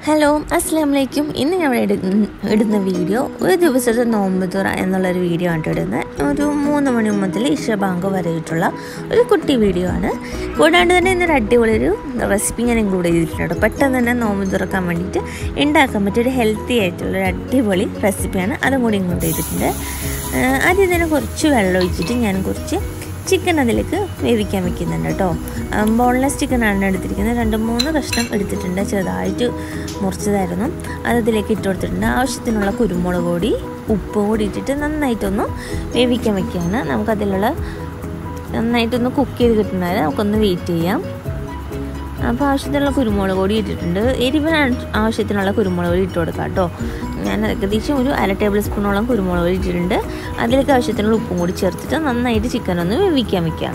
hello അസ്സാം വലൈക്കും ഇന്ന് ഞാൻ ഇവിടെ ഇടുന്ന ഇടുന്ന വീഡിയോ ഒരു ദിവസത്തെ നോമ്പ് തുറ എന്നുള്ളൊരു വീഡിയോ ആണ് ഇടുന്നത് ഒരു മൂന്ന് മണി മുതൽ ഇഷ ബാങ്ക് വരെയിട്ടുള്ള ഒരു കുട്ടി വീഡിയോ ആണ് കൂടാണ്ട് തന്നെ ഇന്നൊരു അടിപൊളി ഒരു റെസിപ്പി ഞാൻ ഇൻക്ലൂഡ് ചെയ്തിട്ടുണ്ട് പെട്ടെന്ന് തന്നെ നോമ്പ് തുറക്കാൻ വേണ്ടിയിട്ട് ഉണ്ടാക്കാൻ പറ്റിയ ഒരു ഹെൽത്തി ആയിട്ടുള്ള ഒരു അടിപൊളി റെസിപ്പിയാണ് അതും കൂടി ഇൻക്ലൂഡ് ചെയ്തിട്ടുണ്ട് ആഹ് ആദ്യം തന്നെ കുറച്ച് വെള്ളം ഒഴിച്ചിട്ട് ഞാൻ കുറച്ച് ചിക്കൻ അതിലേക്ക് വേവിക്കാൻ വെക്കുന്നുണ്ട് കേട്ടോ ബോൺലെസ് ചിക്കനാണ് എടുത്തിരിക്കുന്നത് രണ്ട് മൂന്ന് കഷ്ണം എടുത്തിട്ടുണ്ട് ചെറുതായിട്ട് മുറിച്ചതായിരുന്നു അത് അതിലേക്ക് ഇട്ട് കൊടുത്തിട്ടുണ്ട് ആവശ്യത്തിനുള്ള കുരുമുളക് പൊടി ഉപ്പ് കൂടി ഇട്ടിട്ട് നന്നായിട്ടൊന്ന് വേവിക്കാൻ വെക്കുകയാണ് നമുക്കതിലുള്ള നന്നായിട്ടൊന്ന് കുക്ക് ചെയ്ത് കിട്ടുന്നത് നമുക്കൊന്ന് വെയിറ്റ് ചെയ്യാം അപ്പോൾ ആവശ്യത്തിനുള്ള കുരുമുളക് പൊടി ഇട്ടിട്ടുണ്ട് എരിവിന് ആവശ്യത്തിനുള്ള കുരുമുളക് പൊടി ഇട്ട് കൊടുക്കാം കേട്ടോ ഞാൻ ഏകദേശം ഒരു അര ടേബിൾ സ്പൂണോളം കുരുമുളക് പൊടി ഇട്ടിട്ടുണ്ട് അതിലേക്ക് ആവശ്യത്തിനുള്ള ഉപ്പും കൂടി ചേർത്തിട്ട് നന്നായിട്ട് ചിക്കൻ ഒന്ന് വേവിക്കാൻ വെക്കാം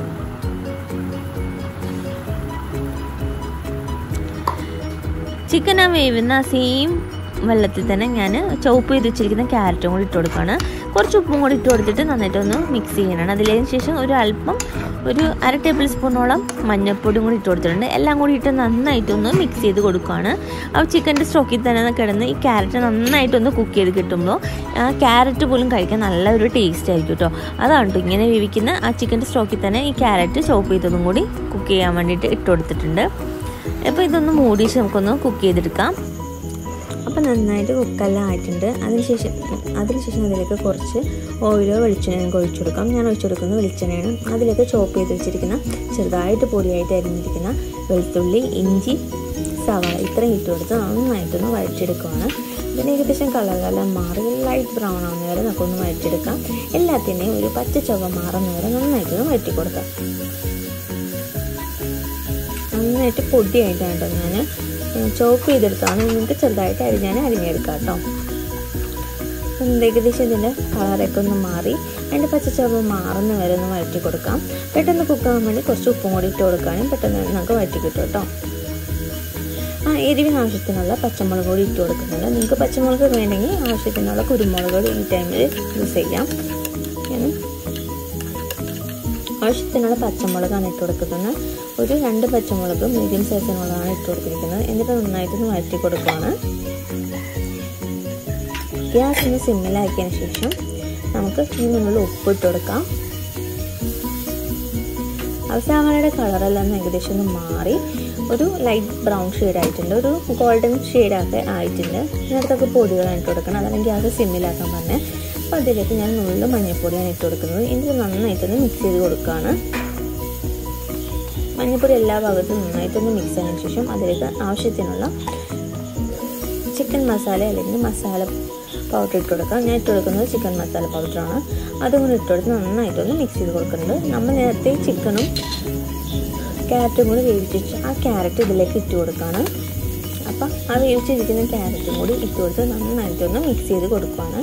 ചിക്കൻ ആ വേവുന്ന ആ സെയിം വെള്ളത്തിൽ തന്നെ ഞാൻ ചോപ്പ് ചെയ്ത് വെച്ചിരിക്കുന്ന ക്യാരറ്റും കൂടി ഇട്ട് കൊടുക്കുകയാണ് കുറച്ച് ഉപ്പും കൂടി ഇട്ട് കൊടുത്തിട്ട് നന്നായിട്ടൊന്ന് മിക്സ് ചെയ്യണം അതിലേക്ക് ശേഷം ഒരു അല്പം ഒരു അര ടേബിൾ സ്പൂണോളം മഞ്ഞൾപ്പൊടിയും കൂടി ഇട്ട് കൊടുത്തിട്ടുണ്ട് എല്ലാം കൂടി ഇട്ട് നന്നായിട്ടൊന്ന് മിക്സ് ചെയ്ത് കൊടുക്കുകയാണ് ആ ചിക്കൻ്റെ സ്റ്റോക്കിൽ തന്നെ കിടന്ന് ഈ ക്യാരറ്റ് നന്നായിട്ടൊന്ന് കുക്ക് ചെയ്ത് കിട്ടുമ്പോൾ ആ ക്യാരറ്റ് പോലും കഴിക്കാൻ നല്ലൊരു ടേസ്റ്റ് ആയിരിക്കും കേട്ടോ അതാണ് കേട്ടോ ഇങ്ങനെ വേവിക്കുന്ന ആ ചിക്കൻ്റെ സ്റ്റോക്കിൽ തന്നെ ഈ ക്യാരറ്റ് ചോപ്പ് ചെയ്തതും കൂടി കുക്ക് ചെയ്യാൻ വേണ്ടിയിട്ട് ഇട്ട് കൊടുത്തിട്ടുണ്ട് അപ്പോൾ ഇതൊന്ന് മൂടിച്ച് നമുക്കൊന്ന് കുക്ക് ചെയ്തെടുക്കാം അപ്പോൾ നന്നായിട്ട് കുക്കെല്ലാം ആയിട്ടുണ്ട് അതിനുശേഷം അതിനുശേഷം അതിലേക്ക് കുറച്ച് ഓയിലോ വെളിച്ചെണ്ണ നമുക്ക് ഒഴിച്ചു കൊടുക്കാം ഞാൻ ഒഴിച്ചു കൊടുക്കുന്ന വെളിച്ചെണ്ണയാണ് അതിലേക്ക് ചോപ്പ് ചെയ്ത് വെച്ചിരിക്കുന്ന ചെറുതായിട്ട് പൊടിയായിട്ട് അരിഞ്ഞിരിക്കുന്ന വെളുത്തുള്ളി ഇഞ്ചി സവാള ഇത്രയും ഇട്ട് കൊടുത്ത് നന്നായിട്ടൊന്ന് വഴറ്റിയെടുക്കുകയാണ് ഇതിന് ഏകദേശം കളറെല്ലാം മാറി ലൈറ്റ് ബ്രൗൺ ആവുന്ന വരെ നമുക്കൊന്ന് വഴറ്റിയെടുക്കാം എല്ലാത്തിനെയും ഒരു പച്ച ചുവ മാറുന്ന വരെ നന്നായിട്ടൊന്ന് വഴറ്റി കൊടുക്കാം നന്നായിട്ട് പൊടിയായിട്ടാണ് കേട്ടോ ഞാൻ ചോപ്പ് ചെയ്തെടുത്താണ് നിങ്ങൾക്ക് ചെറുതായിട്ട് അരിഞ്ഞാൽ അരിഞ്ഞെടുക്കാം കേട്ടോ ഏകദേശം ഇതിൻ്റെ കളറൊക്കെ ഒന്ന് മാറി അതിൻ്റെ പച്ചച്ചവ മാറുന്ന വരെ ഒന്ന് വഴറ്റി കൊടുക്കാം പെട്ടെന്ന് കുക്കാകാൻ വേണ്ടി കുറച്ച് ഉപ്പും കൂടി ഇട്ട് കൊടുക്കാനും പെട്ടെന്ന് നമുക്ക് വഴറ്റി കിട്ടും കേട്ടോ ആ എരിവിന് ആവശ്യത്തിനുള്ള പച്ചമുളക് കൂടി ഇട്ട് കൊടുക്കുന്നുണ്ട് നിങ്ങൾക്ക് പച്ചമുളക് വേണമെങ്കിൽ ആവശ്യത്തിനുള്ള കുരുമുളക് കൂടി ഈ ടൈമിൽ യൂസ് ചെയ്യാം ഞാൻ ആവശ്യത്തിനുള്ള പച്ചമുളകാണ് ഇട്ട് കൊടുക്കുന്നത് ഒരു രണ്ട് പച്ചമുളക് മീഡിയം സൈസിനുള്ളതാണ് ഇട്ട് കൊടുത്തിരിക്കുന്നത് എന്നിട്ട് നന്നായിട്ടൊന്ന് വഴറ്റി കൊടുക്കുകയാണ് ഗ്യാസ് ഒന്ന് സിമ്മിലാക്കിയതിന് ശേഷം നമുക്ക് ഇതിനുള്ള ഉപ്പ് ഇട്ട് കൊടുക്കാം അവസാനയുടെ കളറെല്ലാം ഒന്ന് ഏകദേശം ഒന്ന് മാറി ഒരു ലൈറ്റ് ബ്രൗൺ ഷെയ്ഡ് ആയിട്ടുണ്ട് ഒരു ഗോൾഡൻ ഷെയ്ഡൊക്കെ ആയിട്ടുണ്ട് ഇതിനകത്തൊക്കെ പൊടികളാണ് ഇട്ട് കൊടുക്കണം അതാണ് ഗ്യാസ് സിമ്മിലാക്കാൻ പറഞ്ഞത് അപ്പോൾ അതിലേക്ക് ഞാൻ നുള്ളിൽ മഞ്ഞൾപ്പൊടിയാണ് ഇട്ട് കൊടുക്കുന്നത് എന്നിട്ട് നന്നായിട്ടൊന്ന് മിക്സ് ചെയ്ത് കൊടുക്കുകയാണ് മഞ്ഞൾപ്പൊടി എല്ലാ ഭാഗത്തും നന്നായിട്ടൊന്ന് മിക്സ് ആയതിനു ശേഷം അതിലേക്ക് ആവശ്യത്തിനുള്ള ചിക്കൻ മസാല അല്ലെങ്കിൽ മസാല പൗഡർ ഇട്ട് കൊടുക്കാം ഞാൻ ഇട്ട് കൊടുക്കുന്നത് ചിക്കൻ മസാല പൗഡറാണ് അതും കൂടി ഇട്ട് കൊടുത്ത് നന്നായിട്ടൊന്ന് മിക്സ് ചെയ്ത് കൊടുക്കുന്നുണ്ട് നമ്മൾ നേരത്തെ ചിക്കനും ക്യാരറ്റും കൂടി വേവിച്ചിട്ട് ആ ക്യാരറ്റ് ഇതിലേക്ക് ഇട്ട് കൊടുക്കുകയാണ് അപ്പം ആ വേവിച്ചിരിക്കുന്ന ക്യാരറ്റും കൂടി ഇട്ട് കൊടുത്ത് നന്നായിട്ടൊന്ന് മിക്സ് ചെയ്ത് കൊടുക്കുകയാണ്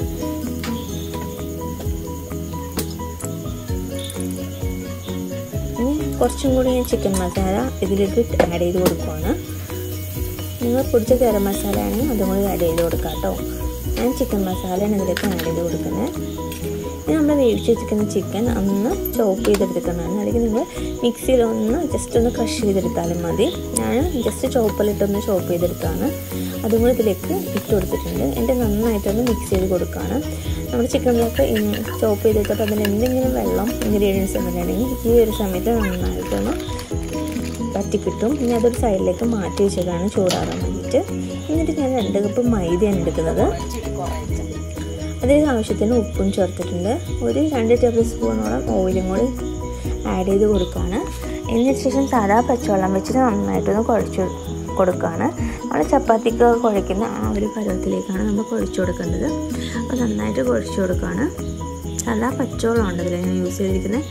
ഇനി കുറച്ചും കൂടി ഞാൻ ചിക്കൻ മസാല ഇതിലേക്ക് ആഡ് ചെയ്ത് കൊടുക്കുവാണ് നിങ്ങൾ പൊടിച്ച ഗരം മസാല ആണെങ്കിൽ അതും കൂടി ആഡ് ചെയ്ത് കൊടുക്കാം കേട്ടോ ഞാൻ ചിക്കൻ മസാലയാണ് ഇതിലേക്ക് ആഡ് ചെയ്ത് കൊടുക്കുന്നത് ഇനി നമ്മൾ വേവിച്ച് വെച്ചിരിക്കുന്ന ചിക്കൻ ഒന്ന് ചോപ്പ് ചെയ്തെടുക്കുന്നതാണ് അല്ലെങ്കിൽ നിങ്ങൾ മിക്സിയിൽ ഒന്ന് ജസ്റ്റ് ഒന്ന് ക്രഷ് ചെയ്തെടുത്താലും മതി ഞാൻ ജസ്റ്റ് ചോപ്പലിട്ടൊന്ന് ചോപ്പ് ചെയ്തെടുക്കുകയാണ് അതും കൂടി ഇതിലേക്ക് ഇട്ട് കൊടുത്തിട്ടുണ്ട് എൻ്റെ നന്നായിട്ടൊന്ന് മിക്സ് ചെയ്ത് കൊടുക്കുകയാണ് നമ്മുടെ ചിക്കനിലൊക്കെ ചോപ്പ് ചെയ്തെടുത്തപ്പോൾ അതിൽ എന്തെങ്കിലും വെള്ളം ഇൻഗ്രീഡിയൻസ് എന്തെങ്കിലും ഈ ഒരു സമയത്ത് നന്നായിട്ടൊന്ന് പറ്റി കിട്ടും ഇനി അതൊരു സൈഡിലേക്ക് മാറ്റി വെച്ചതാണ് ചൂടാറാൻ വേണ്ടിയിട്ട് എന്നിട്ട് ഞാൻ രണ്ട് കപ്പ് മൈദയാണ് എടുക്കുന്നത് അതിന് ആവശ്യത്തിന് ഉപ്പും ചേർത്തിട്ടുണ്ട് ഒരു രണ്ട് ടേബിൾ സ്പൂണോളം ഓയിലും കൂടി ആഡ് ചെയ്ത് കൊടുക്കുകയാണ് എന്നതിന് ശേഷം സാധാ പച്ചവെള്ളം വെച്ചിട്ട് നന്നായിട്ടൊന്ന് കുഴച്ച് കൊടുക്കുകയാണ് നമ്മൾ ചപ്പാത്തിക്ക് കുഴയ്ക്കുന്ന ആ ഒരു പരുവത്തിലേക്കാണ് നമ്മൾ കുഴച്ച് കൊടുക്കേണ്ടത് അപ്പോൾ നന്നായിട്ട് കുഴച്ച് കൊടുക്കുകയാണ് സാധാ പച്ചവെള്ളമുണ്ട് ഇതിൽ ഞാൻ യൂസ് ചെയ്തിരിക്കുന്നത്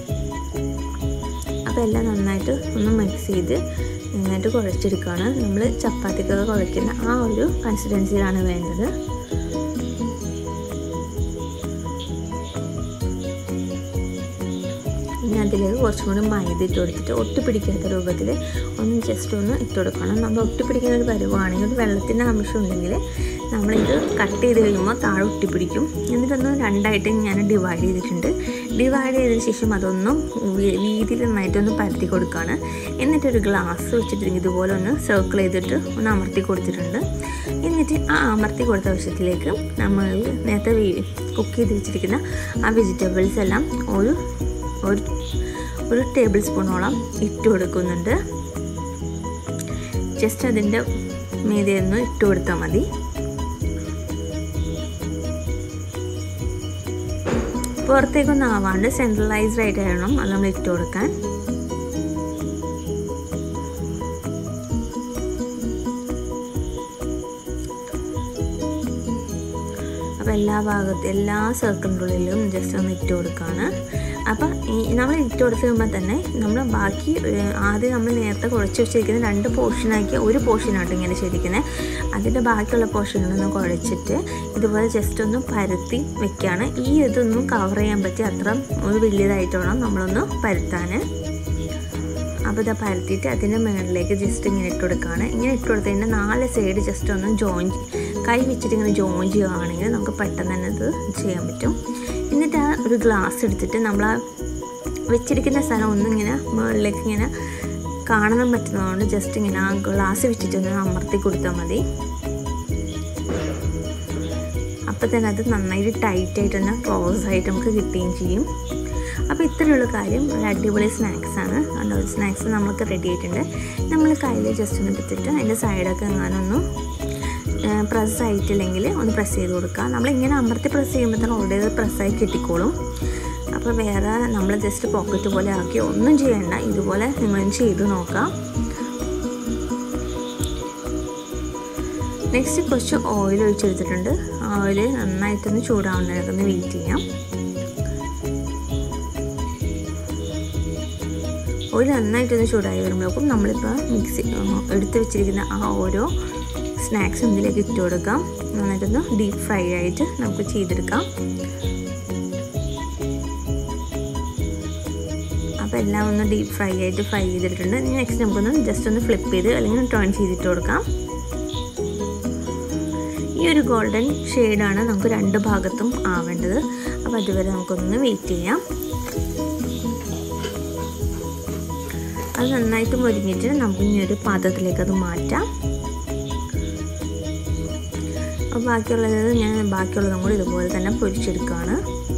അപ്പോൾ എല്ലാം നന്നായിട്ട് ഒന്ന് മിക്സ് ചെയ്ത് നന്നായിട്ട് കുഴച്ചെടുക്കുകയാണ് നമ്മൾ ചപ്പാത്തിക്കൊക്കെ കുഴയ്ക്കുന്ന ആ ഒരു കൺസിസ്റ്റൻസിയിലാണ് വേണ്ടത് ഇനി അതിലേക്ക് കുറച്ചും കൂടി മൈദ ഇട്ട് കൊടുത്തിട്ട് ഒട്ടിപ്പിടിക്കാത്ത രൂപത്തിൽ ഒന്ന് ജസ്റ്റ് ഒന്ന് ഇട്ട് കൊടുക്കണം നമ്മൾ ഒട്ടിപ്പിടിക്കുന്ന ഒരു പരുവാണെങ്കിൽ ഒരു വെള്ളത്തിൻ്റെ അംശം ഉണ്ടെങ്കിൽ നമ്മളിത് കട്ട് ചെയ്ത് കഴിയുമ്പോൾ താഴെ ഒട്ടിപ്പിടിക്കും എന്നിട്ടൊന്ന് രണ്ടായിട്ട് ഞാൻ ഡിവൈഡ് ചെയ്തിട്ടുണ്ട് ഡിവൈഡ് ചെയ്തതിന് ശേഷം അതൊന്നും വീ- വീതിയിൽ നന്നായിട്ടൊന്ന് പരത്തി കൊടുക്കുകയാണ് എന്നിട്ടൊരു ഗ്ലാസ് വെച്ചിട്ട് ഇതുപോലെ ഒന്ന് സർക്കിൾ ചെയ്തിട്ട് ഒന്ന് അമർത്തി കൊടുത്തിട്ടുണ്ട് എന്നിട്ട് ആ അമർത്തി കൊടുത്ത വശത്തിലേക്ക് നമ്മൾ നേരത്തെ കുക്ക് ചെയ്ത് വെച്ചിരിക്കുന്ന ആ വെജിറ്റബിൾസ് എല്ലാം ഒരു ഒരു ഒരു ടേബിൾ സ്പൂണോളം ഇട്ട് കൊടുക്കുന്നുണ്ട് ജസ്റ്റ് അതിൻ്റെ മീതെ ഒന്ന് ഇട്ട് കൊടുത്താൽ മതി പുറത്തേക്കൊന്നും ആവാണ്ട് സെൻട്രലൈസ്ഡ് ആയിട്ട് വേണം അത് നമ്മൾ ഇട്ട് കൊടുക്കാൻ അപ്പോൾ എല്ലാ ഭാഗത്തും എല്ലാ സർക്കിളിൻ്റെ ഉള്ളിലും ജസ്റ്റ് ഒന്ന് ഇട്ട് കൊടുക്കുകയാണ് അപ്പോൾ ഈ നമ്മൾ ഇട്ട് കൊടുത്ത് കഴിയുമ്പോൾ തന്നെ നമ്മൾ ബാക്കി ഏഹ്, ആദ്യം നമ്മൾ നേരത്തെ കുഴച്ച് വെച്ചിരിക്കുന്ന രണ്ട് പോർഷനാക്കി ഒരു പോർഷനായിട്ട് ഇങ്ങനെ ശരിക്കുന്നത് അതിൻ്റെ ബാക്കിയുള്ള പോർഷനൊന്ന് കുഴച്ചിട്ട് ഇതുപോലെ ജസ്റ്റ് ഒന്ന് പരത്തി വെക്കുകയാണ് ഈ ഇതൊന്നും കവർ ചെയ്യാൻ പറ്റി അത്ര ഒരു വലിയതായിട്ട് വേണം നമ്മളൊന്ന് പരത്താൻ അപ്പോൾ ഇതാ പരത്തിയിട്ട് അതിൻ്റെ മുകളിലേക്ക് ജസ്റ്റ് ഇങ്ങനെ ഇട്ട് കൊടുക്കുകയാണ് ഇങ്ങനെ ഇട്ട് കൊടുത്തതിൻ്റെ നാല് സൈഡ് ജസ്റ്റ് ഒന്ന് ജോയിൻ കൈ വെച്ചിട്ട് ഇങ്ങനെ ജോയിൻ ചെയ്യുകയാണെങ്കിൽ നമുക്ക് പെട്ടെന്ന് തന്നെ ഇത് ചെയ്യാൻ പറ്റും എന്നിട്ട് ആ ഒരു ഗ്ലാസ് എടുത്തിട്ട് നമ്മൾ ആ വെച്ചിരിക്കുന്ന സ്ഥലം ഒന്നിങ്ങനെ മുകളിലേക്ക് ഇങ്ങനെ കാണാൻ പറ്റുന്നതുകൊണ്ട് ജസ്റ്റ് ഇങ്ങനെ ആ ഗ്ലാസ് വെച്ചിട്ടൊന്ന് അമർത്തി കൊടുത്താൽ മതി അപ്പോൾ തന്നെ അത് നന്നായിട്ട് ടൈറ്റായിട്ട് തന്നെ ക്ലോസ് ആയിട്ട് നമുക്ക് കിട്ടുകയും ചെയ്യും അപ്പോൾ ഇത്രയുള്ള കാര്യം ഒരു അടിപൊളി സ്നാക്സാണ് കണ്ടോ സ്നാക്സ് നമുക്ക് റെഡി ആയിട്ടുണ്ട് നമ്മൾ കയ്യിൽ ജസ്റ്റ് ഒന്ന് എടുത്തിട്ട് അതിൻ്റെ സൈഡൊക്കെ എങ്ങാനൊന്ന് പ്രസ് ആയിട്ടില്ലെങ്കിൽ ഒന്ന് പ്രസ് ചെയ്ത് കൊടുക്കുക നമ്മളിങ്ങനെ അമർത്തി പ്രസ് ചെയ്യുമ്പോൾ തന്നെ ഓൾറെഡി പ്രസ്സായി കിട്ടിക്കോളും അപ്പോൾ വേറെ നമ്മൾ ജസ്റ്റ് പോക്കറ്റ് പോലെ ആക്കി ഒന്നും ചെയ്യണ്ട ഇതുപോലെ നിങ്ങൾ ചെയ്ത് നോക്കാം നെക്സ്റ്റ് കുറച്ച് ഓയിൽ ഒഴിച്ചെടുത്തിട്ടുണ്ട് ഓയിൽ നന്നായിട്ടൊന്ന് ചൂടാവുന്നതിനൊക്കെ വെയിറ്റ് ചെയ്യാം ഓയിൽ നന്നായിട്ടൊന്ന് ചൂടായി വരുമ്പോഴേക്കും നമ്മളിപ്പോൾ മിക്സി എടുത്ത് വെച്ചിരിക്കുന്ന ആ ഓരോ സ്നാക്സും ഇതിലേക്ക് ഇട്ട് കൊടുക്കാം നന്നായിട്ടൊന്ന് ഡീപ്പ് ഫ്രൈ ആയിട്ട് നമുക്ക് ചെയ്തെടുക്കാം അപ്പോൾ എല്ലാം ഒന്ന് ഡീപ്പ് ഫ്രൈ ആയിട്ട് ഫ്രൈ ചെയ്തിട്ടുണ്ട് നെക്സ്റ്റ് നമുക്കൊന്ന് ജസ്റ്റ് ഒന്ന് ഫ്ലിപ്പ് ചെയ്ത് അല്ലെങ്കിൽ ടേൺ ചെയ്തിട്ട് കൊടുക്കാം ഈ ഒരു ഗോൾഡൻ ഷെയ്ഡാണ് നമുക്ക് രണ്ട് ഭാഗത്തും ആവേണ്ടത് അപ്പോൾ അതുവരെ നമുക്കൊന്ന് വെയിറ്റ് ചെയ്യാം അത് നന്നായിട്ട് മുരിഞ്ഞിട്ട് നമുക്ക് ഇനി ഒരു പാത്രത്തിലേക്ക് അത് മാറ്റാം അപ്പോൾ ബാക്കിയുള്ളത് ഞാൻ ബാക്കിയുള്ളതും കൂടി ഇതുപോലെ തന്നെ പൊരിച്ചെടുക്കുകയാണ്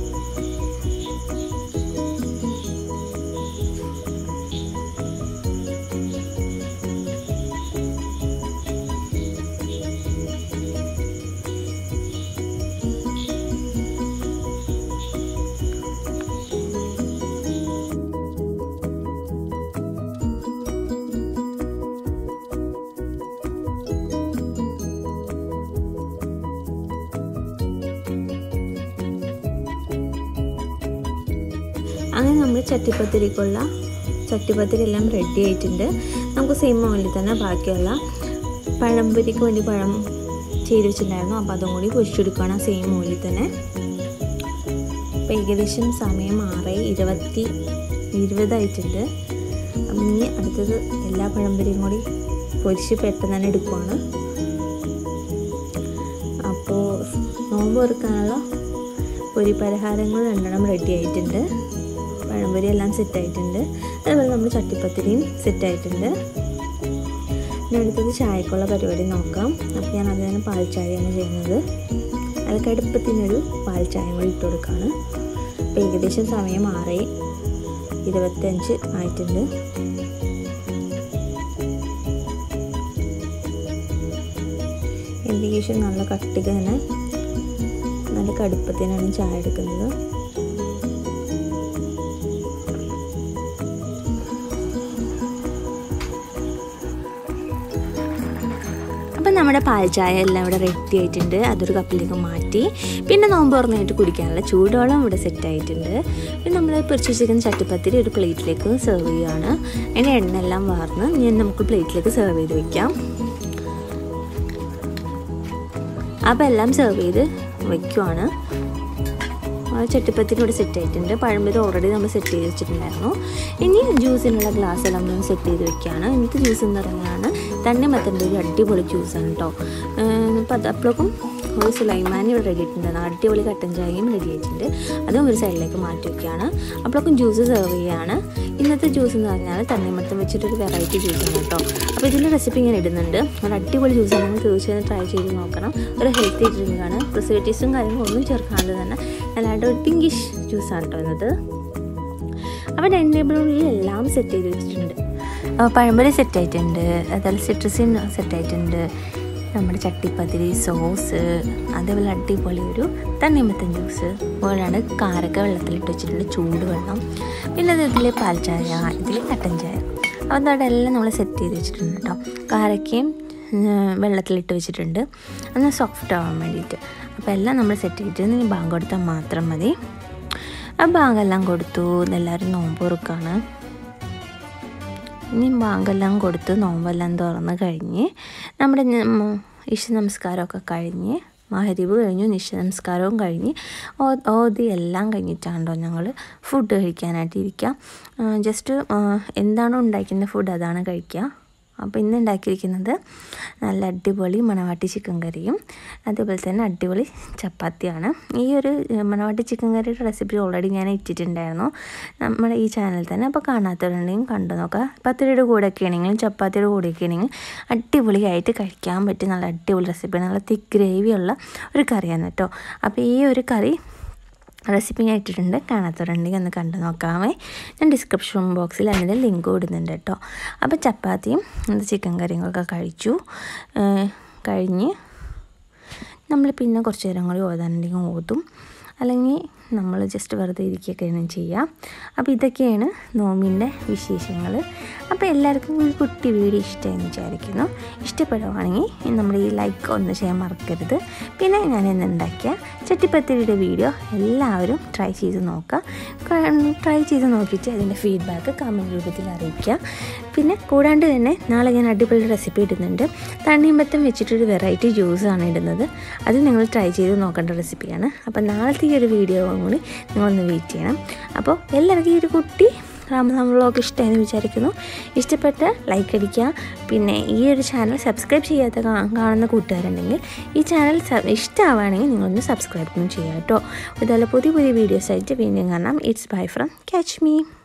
അങ്ങനെ നമ്മൾ ചട്ടിപ്പത്തിരിക്കുള്ള ചട്ടിപ്പത്തിരി എല്ലാം റെഡി ആയിട്ടുണ്ട് നമുക്ക് സെയിം ഓയിലിൽ തന്നെ ബാക്കിയുള്ള പഴംപൊരിക്ക് വേണ്ടി പഴം ചെയ്ത് വെച്ചിട്ടുണ്ടായിരുന്നു അപ്പോൾ അതും കൂടി പൊരിച്ചെടുക്കുകയാണ് സെയിം ഓയിലിൽ തന്നെ അപ്പോൾ ഏകദേശം സമയം ആറ് ഇരുപത്തി ഇരുപതായിട്ടുണ്ട് അപ്പം ഇനി അടുത്തത് എല്ലാ പഴംപൊരിയും കൂടി പൊരിച്ച് പെട്ടെന്ന് തന്നെ എടുക്കുവാണ് അപ്പോൾ നോമ്പ് തുറക്കാനുള്ള പൊരി പലഹാരങ്ങൾ രണ്ടെണ്ണം റെഡി ആയിട്ടുണ്ട് പഴംപൊരി എല്ലാം സെറ്റ് ആയിട്ടുണ്ട് അതുപോലെ നമ്മൾ ചട്ടിപ്പത്തിരിയും സെറ്റ് ആയിട്ടുണ്ട് ഇനി അടുത്തത് ചായക്കുള്ള പരിപാടി നോക്കാം അപ്പോൾ ഞാൻ അതിന് പാൽ ചായയാണ് ചെയ്യുന്നത് അത് കടുപ്പത്തിനൊരു പാൽ ചായ കൂടി ഇട്ട് കൊടുക്കുകയാണ് അപ്പോൾ ഏകദേശം സമയം ആറ് ഇരുപത്തഞ്ച് ആയിട്ടുണ്ട് ഏകദേശം നല്ല കട്ടിക തന്നെ നല്ല കടുപ്പത്തിനാണ് ചായ എടുക്കുന്നത് അപ്പം നമ്മുടെ പാൽ ചായ എല്ലാം ഇവിടെ റെഡി ആയിട്ടുണ്ട് അതൊരു കപ്പിലേക്ക് മാറ്റി പിന്നെ നോമ്പ് തുറന്നിട്ട് കുടിക്കാനുള്ള ചൂടോളം ഇവിടെ സെറ്റ് ആയിട്ടുണ്ട് പിന്നെ നമ്മൾ പൊരിച്ച് വെച്ചിരിക്കുന്ന ചട്ടിപ്പത്തിരി ഒരു പ്ലേറ്റിലേക്ക് സെർവ് ചെയ്യുകയാണ് അതിൻ്റെ എണ്ണ എല്ലാം വാർന്ന് ഞാൻ നമുക്ക് പ്ലേറ്റിലേക്ക് സെർവ് ചെയ്ത് വെക്കാം അപ്പോൾ എല്ലാം സെർവ് ചെയ്ത് വെക്കുവാണ് ചട്ടിപ്പത്തിന് ഇവിടെ സെറ്റ് ആയിട്ടുണ്ട് പഴംപൊരി ഓൾറെഡി നമ്മൾ സെറ്റ് ചെയ്ത് വെച്ചിട്ടുണ്ടായിരുന്നു ഇനി ജ്യൂസിനുള്ള ഗ്ലാസ് എല്ലാം നമ്മൾ സെറ്റ് ചെയ്ത് വെക്കുകയാണ് എനിക്ക് ജ്യൂസ് എന്ന് പറയുന്നതാണ് തണ്ണിമത്തൻ്റെ ഒരു അടിപൊളി ജ്യൂസാണ് കേട്ടോ അപ്പോൾ അത് അപ്പോഴേക്കും ഒരു സുലൈമാനി ഇവിടെ റെഡി ആയിട്ടുണ്ട് അടിപൊളി കട്ടൻ ചായയും റെഡി ആയിട്ടുണ്ട് അതും ഒരു സൈഡിലേക്ക് മാറ്റി വയ്ക്കുകയാണ് അപ്പോഴേക്കും ജ്യൂസ് സെർവ് ചെയ്യുകയാണ് ഇന്നത്തെ ജ്യൂസ് എന്ന് പറഞ്ഞാൽ തണ്ണിമത്തം വെച്ചിട്ടൊരു വെറൈറ്റി ജ്യൂസാണ് കേട്ടോ അപ്പോൾ ഇതിൻ്റെ റെസിപ്പി ഞാൻ ഇടുന്നുണ്ട് ഒരു അടിപൊളി ജ്യൂസാണ് നിങ്ങൾ തീർച്ചയായും ട്രൈ ചെയ്ത് നോക്കണം ഒരു ഹെൽത്തി ഡ്രിങ്കാണ് പ്രിസർവേറ്റീവ്സും കാര്യങ്ങളും ഒന്നും ചേർക്കാണ്ട് തന്നെ നല്ലതായിട്ട് ഒരു പിങ്കിഷ് ജ്യൂസാണ് കേട്ടോ ഇന്നത് അപ്പോൾ ഡൈനിങ് ടേബിളിൽ എല്ലാം സെറ്റ് ചെയ്ത് വെച്ചിട്ടുണ്ട് പഴംപൊരി സെറ്റ് ആയിട്ടുണ്ട് അതുപോലെ സിട്രസിൻ സെറ്റ് ആയിട്ടുണ്ട് നമ്മുടെ ചട്ടിപ്പത്തിരി സോസ് അതേപോലെ അടിപൊളി ഒരു തണ്ണിമത്തൻ ജ്യൂസ് അതുപോലെയാണ് കാരക്ക വെള്ളത്തിലിട്ട് വെച്ചിട്ടുണ്ട് ചൂട് വെള്ളം പിന്നെ ഇതിൽ പാൽ ചായ ഇതിൽ കട്ടൻ ചായ അപ്പോൾ അതവിടെ എല്ലാം നമ്മൾ സെറ്റ് ചെയ്ത് വെച്ചിട്ടുണ്ട് കേട്ടോ കാരക്കയും വെള്ളത്തിലിട്ട് വെച്ചിട്ടുണ്ട് ഒന്ന് സോഫ്റ്റ് ആവാൻ വേണ്ടിയിട്ട് അപ്പോൾ എല്ലാം നമ്മൾ സെറ്റ് ചെയ്തിട്ട് ഇനി ബാങ്ക് കൊടുത്താൽ മാത്രം മതി ആ ബാങ്കെല്ലാം കൊടുത്തു എല്ലാവരും നോമ്പ് തുറക്കാണ് ഇനി ബാങ്കെല്ലാം കൊടുത്ത് നോമ്പെല്ലാം തുറന്ന് കഴിഞ്ഞ് നമ്മുടെ ഇഷ നമസ്കാരമൊക്കെ കഴിഞ്ഞ് മഹരീബ് കഴിഞ്ഞു നിശ നമസ്കാരവും കഴിഞ്ഞ് ഓതി എല്ലാം കഴിഞ്ഞിട്ടാണല്ലോ ഞങ്ങൾ ഫുഡ് കഴിക്കാനായിട്ട് ഇരിക്കുക ജസ്റ്റ് എന്താണോ ഉണ്ടാക്കുന്ന ഫുഡ് അതാണ് കഴിക്കുക അപ്പോൾ ഇന്ന് ഉണ്ടാക്കിയിരിക്കുന്നത് നല്ല അടിപൊളി മണവാട്ടി ചിക്കൻ കറിയും അതേപോലെ തന്നെ അടിപൊളി ചപ്പാത്തിയാണ് ഈ ഒരു മണവാട്ടി ചിക്കൻ കറിയുടെ റെസിപ്പി ഓൾറെഡി ഞാൻ ഇട്ടിട്ടുണ്ടായിരുന്നു നമ്മുടെ ഈ ചാനലിൽ തന്നെ അപ്പോൾ കാണാത്തവരുണ്ടെങ്കിൽ കണ്ടു നോക്കുക പത്തിരിയുടെ കൂടെയൊക്കെ ആണെങ്കിലും ചപ്പാത്തിയുടെ കൂടെയൊക്കെ ആണെങ്കിൽ അടിപൊളിയായിട്ട് കഴിക്കാൻ പറ്റിയ നല്ല അടിപൊളി റെസിപ്പിയാണ് നല്ല തിക്ക് ഗ്രേവിയുള്ള ഒരു കറിയാണ് കേട്ടോ അപ്പോൾ ഈ ഒരു കറി റെസിപ്പി ഞാൻ ഇട്ടിട്ടുണ്ട് കാണാത്തവരുണ്ടെങ്കിൽ ഒന്ന് കണ്ടു നോക്കാമേ ഞാൻ ഡിസ്ക്രിപ്ഷൻ ബോക്സിൽ അതിൻ്റെ ലിങ്ക് ഇടുന്നുണ്ട് കേട്ടോ അപ്പോൾ ചപ്പാത്തിയും ചിക്കൻ കറിയും ഒക്കെ കഴിച്ചു കഴിഞ്ഞ് നമ്മൾ പിന്നെ കുറച്ച് നേരം കൂടി ഓതാനുണ്ടെങ്കിൽ ഓതും അല്ലെങ്കിൽ നമ്മൾ ജസ്റ്റ് വെറുതെ ഇരിക്കുകയൊക്കെയാണ് ചെയ്യുക അപ്പോൾ ഇതൊക്കെയാണ് നോമ്പിൻ്റെ വിശേഷങ്ങൾ അപ്പോൾ എല്ലാവർക്കും ഒരു കുട്ടി വീഡിയോ ഇഷ്ടമെന്ന് വിചാരിക്കുന്നു ഇഷ്ടപ്പെടുവാണെങ്കിൽ നമ്മുടെ ഈ ലൈക്ക് ഒന്ന് ചെയ്യാൻ മറക്കരുത് പിന്നെ ഞാൻ ഇന്ന് ഉണ്ടാക്കിയ ചട്ടിപ്പത്തിരിയുടെ വീഡിയോ എല്ലാവരും ട്രൈ ചെയ്ത് നോക്കുക ട്രൈ ചെയ്ത് നോക്കിയിട്ട് അതിൻ്റെ ഫീഡ്ബാക്ക് കമൻറ്റ് രൂപത്തിൽ അറിയിക്കുക പിന്നെ കൂടാണ്ട് തന്നെ നാളെ ഞാൻ അടിപൊളി റെസിപ്പി ഇടുന്നുണ്ട് തണ്ണിയമ്പത്തം വെച്ചിട്ടൊരു വെറൈറ്റി ജ്യൂസാണ് ഇടുന്നത് അത് നിങ്ങൾ ട്രൈ ചെയ്ത് നോക്കേണ്ട റെസിപ്പിയാണ് അപ്പോൾ നാളത്തെ ഈ ഒരു വീഡിയോ കൂടി നിങ്ങളൊന്ന് വെയിറ്റ് ചെയ്യണം അപ്പോൾ എല്ലാവർക്കും ഈ ഒരു കുട്ടി റമദാൻ വ്ളോഗ് ഇഷ്ടമെന്ന് വിചാരിക്കുന്നു ഇഷ്ടപ്പെട്ട ലൈക്ക് അടിക്കുക പിന്നെ ഈ ഒരു ചാനൽ സബ്സ്ക്രൈബ് ചെയ്യാത്ത കാണുന്ന കൂട്ടുകാരുണ്ടെങ്കിൽ ഈ ചാനൽ ഇഷ്ടമാവുകയാണെങ്കിൽ നിങ്ങളൊന്ന് സബ്സ്ക്രൈബും ചെയ്യുക കേട്ടോ അതുപോലെ പുതിയ പുതിയ വീഡിയോസ് ആയിട്ട് വീണ്ടും കാണാം it's bye from catch me